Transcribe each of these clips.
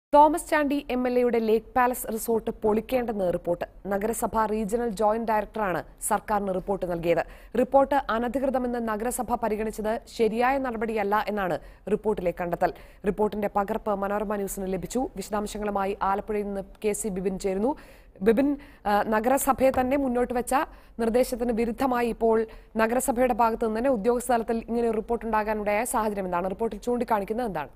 Thomas Chandy M L എയുടെ lake palace resort പൊളിക്കേണ്ടെന്ന് report നഗരസഭ റീജിയണൽ ജോയിന്റ് ഡയറക്ടറാണ് സർക്കാരിന് റിപ്പോർട്ട് നൽകിയത് റിപ്പോർട്ട് അനധികൃതമെന്ന് നഗരസഭ പരിഗണിച്ചത് ശരിയായ നടപടിയല്ല എന്നാണ് റിപ്പോർട്ടിലെ കണ്ടെത്തൽ റിപ്പോർട്ടിന്റെ പകർപ്പ് മനോരമ ന്യൂസിന് ലഭിച്ചു വിശദാംശങ്ങളുമായി ആലപ്പുഴയിൽ നിന്ന് കെ സി ബിബിൻ ചേരുന്നു ബിബിൻ ആ, നഗരസഭയെ തന്നെ മുന്നോട്ട് വെച്ച നിർദ്ദേശത്തിന് വിരുദ്ധമായി ഇപ്പോൾ നഗരസഭയുടെ ഭാഗത്തു നിന്ന് തന്നെ ഉദ്യോഗസ്ഥ തലത്തിൽ ഇങ്ങനെ ഒരു റിപ്പോർട്ട് ഉണ്ടാകാനുണ്ടായ സാഹചര്യം എന്താണ് റിപ്പോർട്ടിൽ ചൂണ്ടിക്കാണിക്കുന്നത് എന്താണ്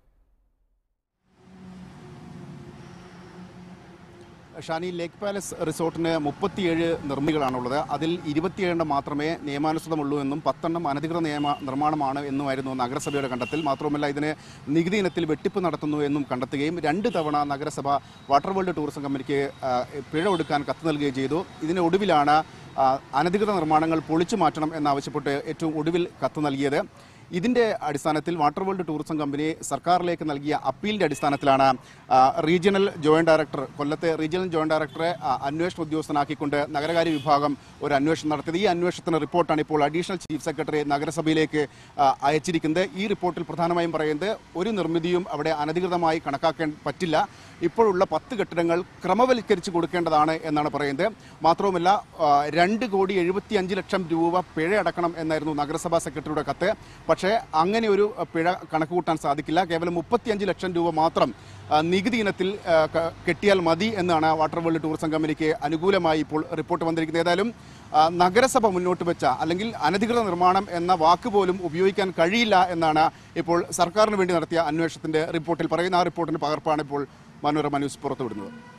ഷാനി ലേക്ക് പാലസ് റിസോർട്ടിന് മുപ്പത്തിയേഴ് നിർമ്മികളാണുള്ളത് അതിൽ ഇരുപത്തിയേഴെണ്ണം മാത്രമേ നിയമാനുസൃതമുള്ളൂ എന്നും പത്തെണ്ണം അനധികൃത നിയമ നിർമ്മാണമാണ് എന്നുമായിരുന്നു നഗരസഭയുടെ കണ്ടെത്തൽ മാത്രമല്ല ഇതിന് നികുതി ഇനത്തിൽ വെട്ടിപ്പ് നടത്തുന്നു എന്നും കണ്ടെത്തുകയും രണ്ട് തവണ നഗരസഭ വാട്ടർ വേൾഡ് ടൂറിസം കമ്പനിക്ക് ആ, പിഴ ഒടുക്കാൻ കത്ത് നൽകുകയും ചെയ്തു ഇതിന് ഒടുവിലാണ് ആ, അനധികൃത നിർമ്മാണങ്ങൾ പൊളിച്ചു മാറ്റണം എന്നാവശ്യപ്പെട്ട് ഏറ്റവും ഒടുവിൽ കത്ത് നൽകിയത് ഇതിന്റെ അടിസ്ഥാനത്തിൽ വാട്ടർ വേൾഡ് ടൂറിസം കമ്പനി സർക്കാരിലേക്ക് നൽകിയ അപ്പീലിന്റെ അടിസ്ഥാനത്തിലാണ് ആ, റീജിയണൽ ജോയിന്റ് ഡയറക്ടർ കൊല്ലത്തെ റീജിയണൽ ജോയിന്റ് ഡയറക്ടറെ ആ, അന്വേഷണ ഉദ്യോഗസ്ഥനാക്കിക്കൊണ്ട് നഗരകാര്യ വിഭാഗം ഒരു അന്വേഷണം നടത്തിയത് ഈ അന്വേഷണത്തിന് റിപ്പോർട്ടാണ് ഇപ്പോൾ അഡീഷണൽ ചീഫ് സെക്രട്ടറി നഗരസഭയിലേക്ക് ആ, അയച്ചിരിക്കുന്നത് ഈ റിപ്പോർട്ടിൽ പ്രധാനമായും പറയുന്നത് ഒരു നിർമ്മിതിയും അവിടെ അനധികൃതമായി കണക്കാക്കാൻ പറ്റില്ല ഇപ്പോഴുള്ള പത്ത് കെട്ടിടങ്ങൾ ക്രമവൽക്കരിച്ച് കൊടുക്കേണ്ടതാണ് എന്നാണ് പറയുന്നത് മാത്രവുമല്ല ആ, രണ്ട് കോടി എഴുപത്തി അഞ്ച് ലക്ഷം രൂപ പിഴ അടക്കണം എന്നായിരുന്നു നഗരസഭാ സെക്രട്ടറിയുടെ കത്ത് പക്ഷേ അങ്ങനെ ഒരു പിഴ കണക്ക് കൂട്ടാൻ സാധിക്കില്ല കേവലം മുപ്പത്തിയഞ്ച് ലക്ഷം രൂപ മാത്രം ആ, നികുതി ഇനത്തിൽ ആ, ക- കെട്ടിയാൽ മതി എന്നാണ് വാട്ടർ വേൾഡ് ടൂറിസം കമ്പനിക്ക് അനുകൂലമായി ഇപ്പോൾ റിപ്പോർട്ട് വന്നിരിക്കുന്നത് ഏതായാലും ആ, നഗരസഭ മുന്നോട്ട് വെച്ച അല്ലെങ്കിൽ അനധികൃത നിർമ്മാണം എന്ന വാക്ക് പോലും ഉപയോഗിക്കാൻ കഴിയില്ല എന്നാണ് ഇപ്പോൾ സർക്കാരിന് വേണ്ടി നടത്തിയ അന്വേഷണത്തിന്റെ റിപ്പോർട്ടിൽ പറയുന്ന ആ റിപ്പോർട്ടിന്റെ പകർപ്പാണ് ഇപ്പോൾ മനോരമ ന്യൂസ് പുറത്തുവിടുന്നത്